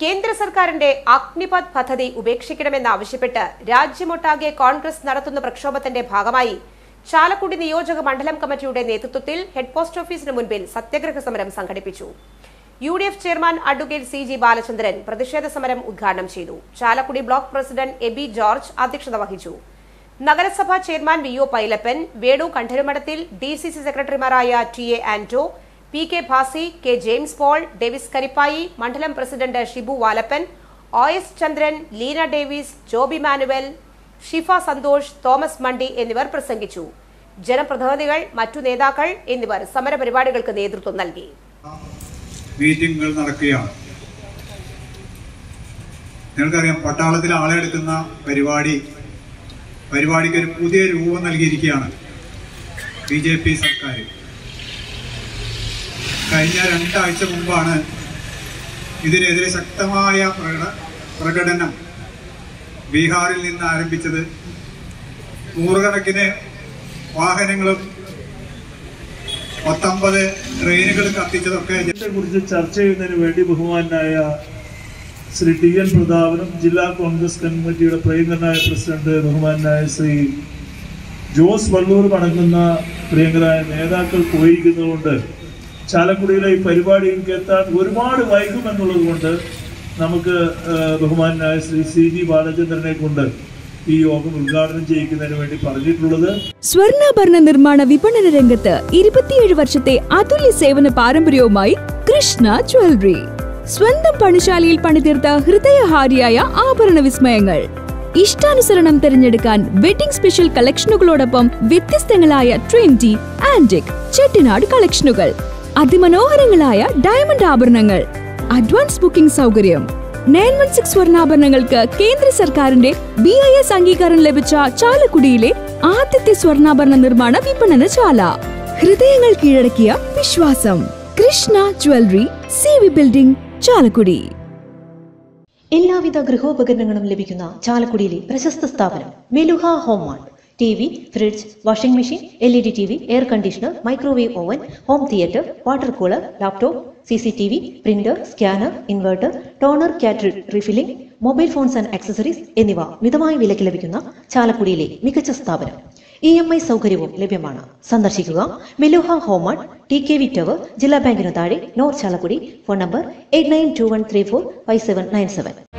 കേന്ദ്ര സർക്കാരിന്റെ അഗ്നിപഥ് പദ്ധതി ഉപേക്ഷിക്കണമെന്നാവശ്യപ്പെട്ട് രാജ്യമൊട്ടാകെ കോൺഗ്രസ് നടത്തുന്ന പ്രക്ഷോഭത്തിന്റെ ഭാഗമായി ചാലക്കുടി നിയോജക മണ്ഡലം കമ്മിറ്റിയുടെ നേതൃത്വത്തിൽ ഹെഡ് പോസ്റ്റ് ഓഫീസിന് മുൻപിൽ സത്യാഗ്രഹ സമരം സംഘടിപ്പിച്ചു U D F chairman advocate C G Balachandran പ്രതിഷേധ സമരം ഉദ്ഘാടനം ചെയ്തു Chalakudy block president Abi George അധ്യക്ഷത വഹിച്ചു നഗരസഭാ chairman V O Pailappan Venu Kandarumadathil D C C സെക്രട്ടറിമാരായ T A Anto P K Bhasi K James Paul Davis Karippayi മണ്ഡലം president Shibu Valappan O S Chandran Leena Davis Joby Manuel Shifa Santhosh Thomas Mandi എന്നിവർ പ്രസംഗിച്ചു ജനപ്രതിനിധികൾ മറ്റു നേതാക്കൾ എന്നിവർ സമരപരിപാടികൾക്ക് നേതൃത്വം നൽകി മീറ്റിങ്ങുകൾ നടക്കുകയാണ് നിങ്ങൾക്കറിയാം പട്ടാളത്തിൽ ആളെ എടുക്കുന്ന പരിപാടി പരിപാടിക്ക് ഒരു പുതിയ രൂപം നൽകിയിരിക്കുകയാണ് ബി ജെ പി സർക്കാർ കഴിഞ്ഞ രണ്ടാഴ്ച മുമ്പാണ് ഇതിനെതിരെ ശക്തമായ പ്രകട- പ്രകടനം ബീഹാറിൽ നിന്ന് ആരംഭിച്ചത് നൂറുകണക്കിന് വാഹനങ്ങളും പത്തൊമ്പത് ട്രെയിനുകൾ കത്തിച്ചതൊക്കെ ഇതിനെ കുറിച്ച് ചർച്ച ചെയ്യുന്നതിന് വേണ്ടി ബഹുമാനായ ശ്രീ ടി എൻ പ്രതാപനും ജില്ലാ കോൺഗ്രസ് കമ്മിറ്റിയുടെ പ്രിയങ്കരനായ പ്രസിഡന്റ് ബഹുമാനായ ശ്രീ ജോസ് വള്ളൂരും അടങ്ങുന്ന പ്രിയങ്കരായ നേതാക്കൾ പോയിരിക്കുന്നതുകൊണ്ട് ചാലക്കുടിയിലെ ഈ പരിപാടിയിലേക്ക് എത്താൻ ഒരുപാട് വൈകുമെന്നുള്ളത് കൊണ്ട് നമുക്ക് ആ, ബഹുമാനായ ശ്രീ സി ജി ബാലചന്ദ്രനെ കൊണ്ട് ഈ യോഗം ഉദ്ഘാടനം ചെയ്യിക്കുന്നതിന് വേണ്ടി പറഞ്ഞിട്ടുള്ളത് സ്വർണ്ണാഭരണ നിർമ്മാണ വിപണന രംഗത്ത് ഇരുപത്തിയേഴ് വർഷത്തെ അതുല്യ സേവന പാരമ്പര്യവുമായി കൃഷ്ണ ജ്വല്ലറി സ്വന്തം പണിശാലയിൽ പണിതീർത്ത ഹൃദയഹാരിയായ ആഭരണ വിസ്മയങ്ങൾ ഇഷ്ടാനുസരണം തിരഞ്ഞെടുക്കാൻ വെഡിംഗ് സ്പെഷ്യൽ കളക്ഷനുകളോടൊപ്പം വ്യത്യസ്തങ്ങളായ ട്രെൻഡി ആന്റിക് ചെട്ടിനാട് കളക്ഷനുകൾ അതിമനോഹരങ്ങളായ ഡയമണ്ട് ആഭരണങ്ങൾ അഡ്വാൻസ് ബുക്കിംഗ് സൗകര്യം നയൻ വൺ സിക്സ് സ്വർണ്ണാഭരണങ്ങൾക്ക് കേന്ദ്ര സർക്കാരിന്റെ ബി ഐ എസ് അംഗീകാരം ലഭിച്ച ചാലക്കുടിയിലെ ആദ്യത്തെ സ്വർണ്ണാഭരണ നിർമ്മാണ വിപണനശാല ഹൃദയങ്ങൾ കീഴടക്കിയ വിശ്വാസം Krishna jewellery C V building Chalakudy എല്ലാവിധ ഗൃഹോപകരണങ്ങളും ലഭിക്കുന്ന ചാലക്കുടിയിലെ പ്രശസ്ത സ്ഥാപനം Meluha home mart T V fridge washing machine L E D T V air conditioner microwave oven home theatre water cooler laptop C C T V printer scanner inverter toner cartridge refilling mobile phones and accessories എന്നിവ മിതമായ വിലയ്ക്ക് ലഭിക്കുന്ന ചാലക്കുടിയിലെ മികച്ച സ്ഥാപനം E M I സൗകര്യവും ലഭ്യമാണ് സന്ദർശിക്കുക Meluha home mart T K V tower ജില്ലാ ബാങ്കിന് താഴെ north Chalakudy phone number eight nine two one three four five seven nine seven